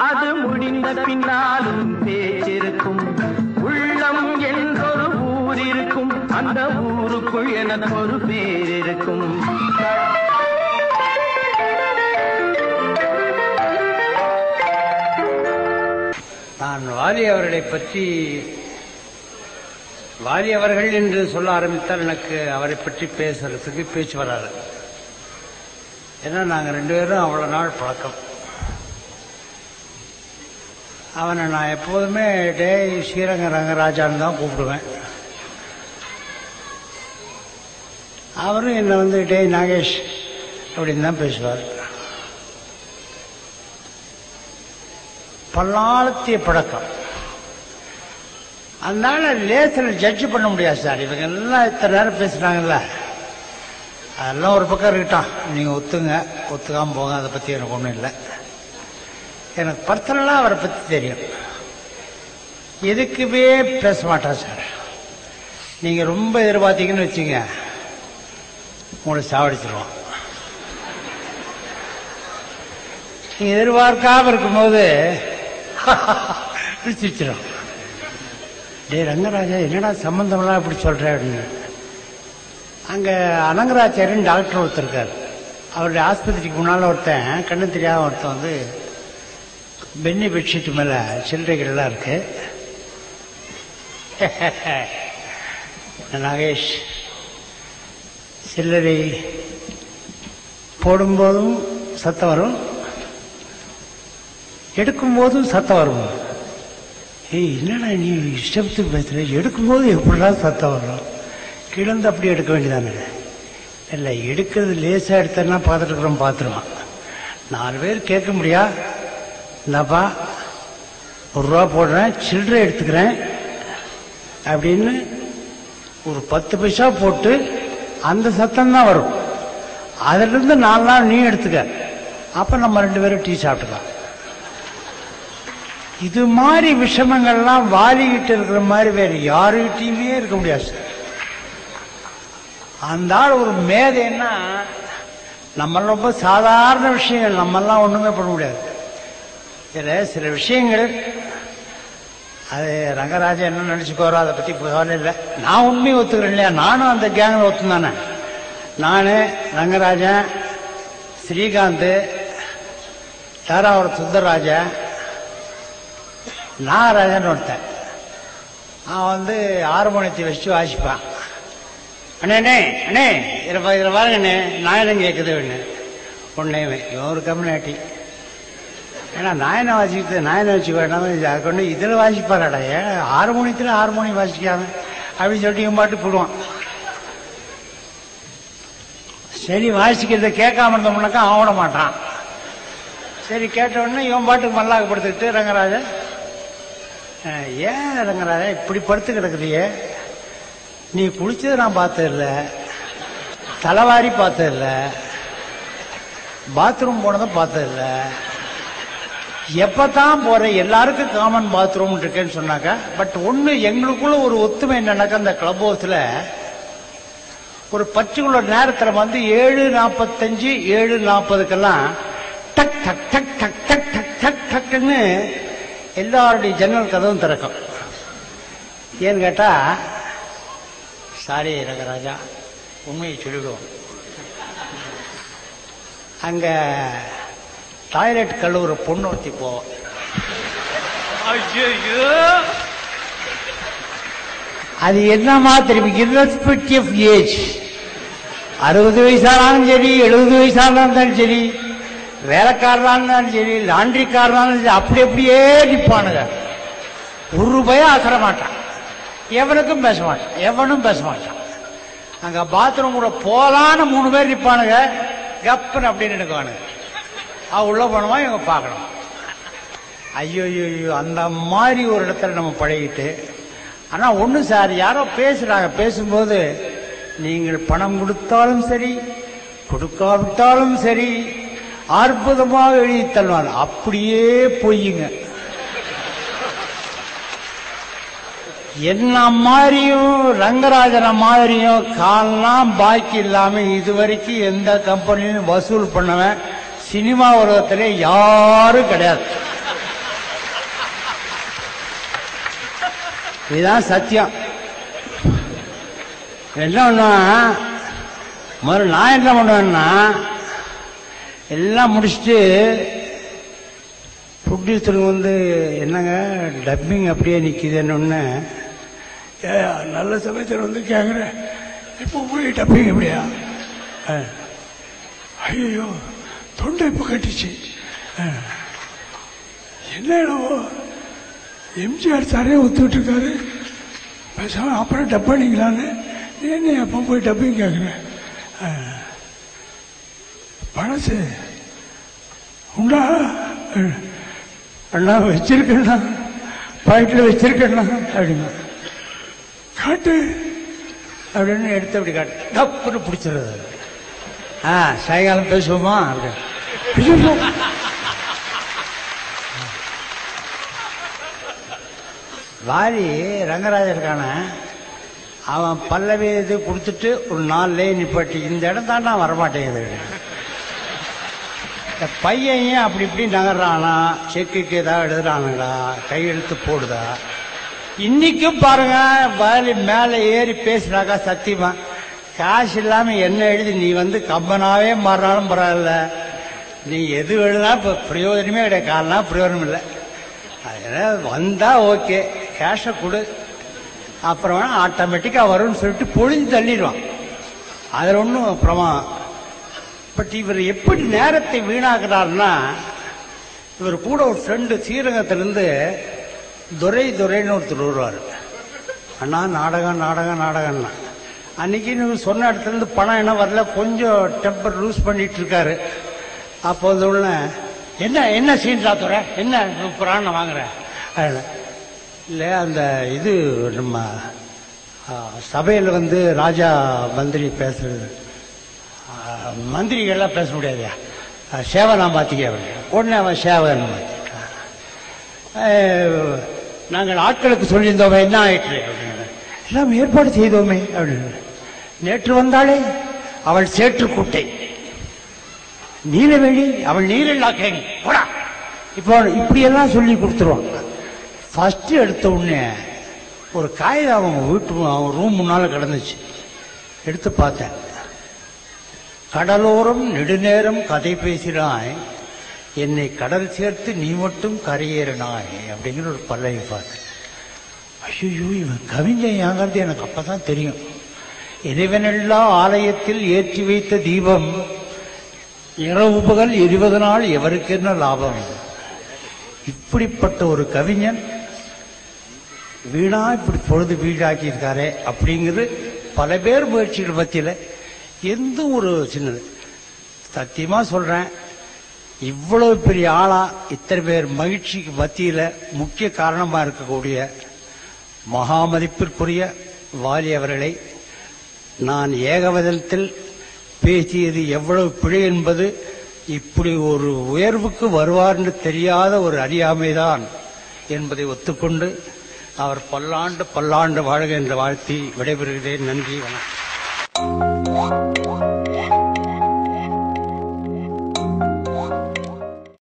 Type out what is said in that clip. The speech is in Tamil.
அது முடிந்த பின்னாலும் பேச்சிருக்கும் உள்ளம் என்றொரு ஊர் இருக்கும் அந்த ஊருக்குள் எனக்கு ஒரு பேர் இருக்கும் நான் வாலி அவர்களை பற்றி வாலி அவர்கள் என்று சொல்ல ஆரம்பித்தால் எனக்கு அவரை பற்றி பேசுறதுக்கு பேச்சு வராது ஏன்னா நாங்கள் ரெண்டு பேரும் அவ்வளோ நாள் பழக்கம் அவனை நான் எப்போதுமே டேய் ஸ்ரீரங்க ரங்கராஜான்னு தான் கூப்பிடுவேன் அவரும் என்னை வந்து டேய் நாகேஷ் அப்படின்னு தான் பேசுவார் பல்லாளத்திய பழக்கம் அதனால லேசில் ஜட்ஜ் பண்ண முடியாது சார் இவங்க எல்லாம் இத்தனை நேரம் பேசுனாங்கல்ல அதெல்லாம் ஒரு பக்கம் இருக்கட்டும் நீங்கள் ஒத்துங்க ஒத்துக்காம போங்க அதை பற்றி எனக்கு ஒன்றும் இல்லை எனக்கு பர்சனலாக அவரை பற்றி தெரியும் எதுக்குமே பேச மாட்டான் சார் நீங்கள் ரொம்ப எதிர்பார்த்தீங்கன்னு வச்சுங்க உங்களை சாவடிச்சிருவான் நீங்க எதிர்பார்க்காம இருக்கும்போது சிரிச்சிடும் டேய் ரங்கராஜா என்னடா சம்பந்தமெல்லாம் இப்படி சொல்ற அப்படின்னு அங்க அனங்கராச்சாரியன் டாக்டர் ஒருத்தர் இருக்கார் அவருடைய ஆஸ்பத்திரிக்கு முன்னால ஒருத்தன் கண்ணு தெரியாத ஒருத்தன் வந்து பென்னி பெட்ஷீட் மேல சில்லறைகள்லாம் இருக்கு நாகேஷ் சில்லறை போடும்போதும் சத்தம் வரும் எடுக்கும்போதும் சத்தம் வரும் ஏய் என்னடா நீ இஷ்டத்துக்கு பேசுற எடுக்கும்போது எப்படிடா சத்தம் வரும் கிளந்து அப்படி எடுக்க வேண்டியதானே இல்லை எடுக்கிறது லேசாக எடுத்தேன்னா பார்த்துட்டு இருக்கிறோம் பார்த்துருவான் நாலு பேர் கேட்க முடியா இந்தாப்பா ஒரு ரூபா போடுறேன் சில்லறை எடுத்துக்கிறேன் அப்படின்னு ஒரு பத்து பைசா போட்டு அந்த சத்தம் தான் வரும் அதிலிருந்து நாலு நாள் நீ எடுத்துக்க அப்ப நம்ம ரெண்டு பேரும் டீ சாப்பிட்டுக்கலாம் இது மாதிரி விஷமங்கள்லாம் வாரிக்கிட்டு இருக்கிற மாதிரி வேற யாருகிட்டயுமே இருக்க முடியாது சார். அந்த ஆள் ஒரு மேதைன்னா நம்ம ரொம்ப சாதாரண விஷயங்கள் நம்மெல்லாம் ஒண்ணுமே பண்ண முடியாது இதில் சில விஷயங்கள் அது ரங்கராஜன் என்ன நினைச்சுக்கோரோ அதை பத்தி கவலை இல்லை நான் உண்மையை ஒத்துக்கிறேன் இல்லையா நானும் அந்த கேங்கில் ஒத்துந்தானே நான் ரங்கராஜன் ஸ்ரீகாந்த் தாராவரம் சுந்தரராஜன் நாகராஜன் ஒருத்தன் அவன் வந்து ஹார்மோனியத்தை வச்சு வாசிப்பான் அண்ணே அண்ணே அண்ணே இதில் பா- இதில் பாருங்க அண்ணே நாயனம் கேட்குது ஒன்று ஒன்னே இவன் ஒரு கம்யூனிட்டி ஏன்னா நாயனை வாசிக்கிறது நாயனை வச்சு வேண்டாம் அதை கொண்டு இதில் வாசிப்பாராடா ஏன் ஹார்மோனியத்தில் ஹார்மோனியம் வாசிக்காம அப்படின்னு சொல்லிட்டு இவன் பாட்டு போடுவான் சரி வாசிக்கிறத கேட்காம இருந்தோம்னாக்கா அவன் விட மாட்டான் சரி கேட்ட உடனே இவன் பாட்டுக்கு மல்லாக படுத்துக்கிட்டு ரங்கராஜன் அஹ், ஏன் ரங்கராஜன் இப்படி படுத்து கிடக்குறியே நீ குளிச்சதை நான் பார்த்ததில்ல தலைவாரி பார்த்ததில்ல பாத்ரூம் போனதும் பார்த்ததில்ல எப்பதான் போற எல்லாருக்கும் காமன் பாத்ரூம் இருக்கேன்னு சொன்னாக்க பட் ஒண்ணு எங்களுக்குள்ள ஒரு ஒத்துமை என்னன்னாக்கா அந்த கிளப் ஹவுஸ்ல ஒரு பர்டிகுலர் நேரத்துல வந்து ஏழு நாற்பத்தஞ்சு ஏழு நாற்பதுக்கெல்லாம் டக் டக் டக் டக் டக் டக் டக் டக்குன்னு எல்லாருடைய ஜன்னல் கதவும் திறக்கும் ஏன்னு கேட்டா சாரி ரங்கராஜா உண்மையை சொல்லிவிடுவோம் அங்க டாய்லெட் கழுவுற பொண்ணு ஒருத்தி போவோம் அது என்னமா திரும்பி irrespective ஆஃப் ஏஜ் அறுபது வயசானாலும் சரி எழுபது வயசானாலும் இருந்தாலும் சரி வேலைக்காரனா இருந்தாலும் சரி லாண்ட்ரிக்காரனா இருந்தாலும் சரி அப்படி அப்படியே நிப்பானுங்க ஒரு ரூபாயும் அசர மாட்டான் எவனுக்கும் பேச மாட்டான் எவனும் பேச மாட்டான் அங்க பாத்ரூம் கூட போலான்னு மூணு பேர் நிப்பானுங்க கப்புன்னு அப்படின்னு நினைக்குவானுங்க அவ உள்ள போனோமா இவங்க பார்க்கணும் ஐயோ ஐயோ ஐயோ அந்த மாதிரி ஒரு இடத்துல நம்ம பழகிட்டு ஆனா ஒண்ணு சார் யாரோ பேசுறாங்க பேசும்போது நீங்கள் பணம் கொடுத்தாலும் சரி கொடுக்காவிட்டாலும் சரி அற்புதமாக எழுதி தள்ளுவாங்க அப்படியே பொய்யுங்க என்ன மாதிரியும் ரங்கராஜன மாதிரியும் கால்லாம் பாக்கி இல்லாம இதுவரைக்கும் எந்த கம்பெனியும் வசூல் பண்ணவன் சினிமா உலகத்திலே யாரும் கிடையாது இதுதான் சத்தியம் என்ன பண்ணுவேன் முதல்ல நான் என்ன பண்ணுவேன்னா எல்லாம் முடிச்சுட்டு ப்ரொடியூசருக்கு வந்து என்னங்க டப்பிங் அப்படியே நிற்கிதுன்னு ஒன்று நல்ல சமயத்தில் வந்து கேட்குறேன் இப்போ போய் டப்பிங் எப்படியா ஐயோ தொண்டை இப்போ கட்டிச்சு அஹ். என்னடோ எம்ஜிஆர் சாரே ஒத்துக்கிட்டு இருக்காரு பேசாம அப்புறம் டப் பண்ணிக்கலான்னு நீ என்ன அப்போ போய் டப்பிங் கேட்குறேன் பழசு உண்டா அஹ். அண்ணா வச்சிருக்கேண்ணா பாக்கெட்டில் வச்சிருக்கேண்ணா அப்படிங்க காட்டு அப்படின்னு எடுத்து அப்படி காட்டு டப்புன்னு பிடிச்சிருது ஆ சாயங்காலம் பேசுவோமா அப்படி ஐயோ. வாரி ரங்கராஜன் இருக்கான அவன் பல்லவி இது கொடுத்துட்டு ஒரு நாலு லைன் நிப்பாட்டி இந்த இடம் தாண்டா வரமாட்டேங்குது இந்த பையன் ஏன் அப்படி இப்படி நகர்றானா செக்குக்கு ஏதாவது எழுதுறானுங்களா கையெழுத்து போடுதா இன்னைக்கும் பாருங்க வாலி மேலே ஏறி பேசுனாக்கா சத்தியமா காசு இல்லாம என்ன எழுதி நீ வந்து கம்பனாவே மாறினாலும் பரவாயில்ல நீ எது எழுதினா இப்போ பிரயோஜனமே கிடையாது காலனா பிரயோஜனம் இல்லை அதனால வந்தா ஓகே கேஷை கொடு அப்புறம் வேணா ஆட்டோமேட்டிக்காக வரும்னு சொல்லிட்டு பொழிஞ்சு தள்ளிடுவான் அதில் ஒன்றும் பிரமாதம் பட் இவர் எப்படி நேரத்தை வீணாக்குறாருன்னா இவர் கூட ஒரு ஃப்ரெண்டு ஸ்ரீரங்கத்திலேருந்து துரை துரைன்னு ஒருத்தர் வருவார் அண்ணா நாடகம் நாடகம் நாடகம்னா அன்னைக்கு நீங்க சொன்ன இடத்துல இருந்து பணம் என்ன வரல கொஞ்சம் டெம்பர் லூஸ் பண்ணிட்டு இருக்காரு அப்போ வந்து உள்ள என்ன என்ன சீன்டா துறை என்ன புராணம் வாங்குறேன் இல்லை அந்த இது நம்ம சபையில் வந்து ராஜா மந்திரி பேசுறது ஆ, மந்திரிகள்லாம் பேச முடியாதுயா ஆ, சேவனா மாத்திக்க அப்படின்னு. உடனே அவன் சேவன் மாத்திக்கிட்டான். ஆ, நாங்கள் ஆட்களுக்கு சொல்லியிருந்தோமே என்ன ஆயிற்று அப்படின்னு எல்லாம் ஏற்பாடு செய்தோமே அப்படின்னு நேற்று வந்தாளே அவள் சேற்று குட்டை நீலவேணி அவள் நீரில்லா கேணி போடா இப்போ இப்படியெல்லாம் சொல்லி கொடுத்துருவாங்க ஃபர்ஸ்ட் எடுத்த உடனே ஒரு காகிதம் அவங்க வீட்டு அவன் ரூம் முன்னால கிடந்துச்சு எடுத்து பார்த்தேன் கடலோரம் நெடுநேரம் கதை பேசினாய் என்னை கடல் சேர்த்து நீ மட்டும் கரையேறினாய் அப்படிங்கிற ஒரு பல்லவி பார்த்தேன் ஐயோ இவன் கவிஞன் யாங்கிறது எனக்கு அப்பதான் தெரியும் இறைவனெல்லா ஆலயத்தில் ஏற்றி வைத்த தீபம் இரவு பகல் இருபது நாள் எவருக்கு என்ன லாபம் இப்படிப்பட்ட ஒரு கவிஞன் வீணா இப்படி பொழுது வீடாக்கி இருக்காரே அப்படிங்கிறது பல பேர் முயற்சிகள் மத்தியில் எந்த ஒரு சின்னது சத்தியமா சொல்றேன் இவ்வளவு பெரிய ஆளா இத்தனை பேர் மகிழ்ச்சிக்கு மத்தியில முக்கிய காரணமா இருக்கக்கூடிய மகாமதிப்பிற்குரிய வாலி அவர்களை நான் ஏகவதத்தில் பேசியது எவ்வளவு பிழை என்பது இப்படி ஒரு உயர்வுக்கு வருவார்னு தெரியாத ஒரு அறியாமைதான் என்பதை ஒத்துக்கொண்டு அவர் பல்லாண்டு பல்லாண்டு வாழ்க என்று வாழ்த்தி விடைபெறுகிறேன் நன்றி வணக்கம்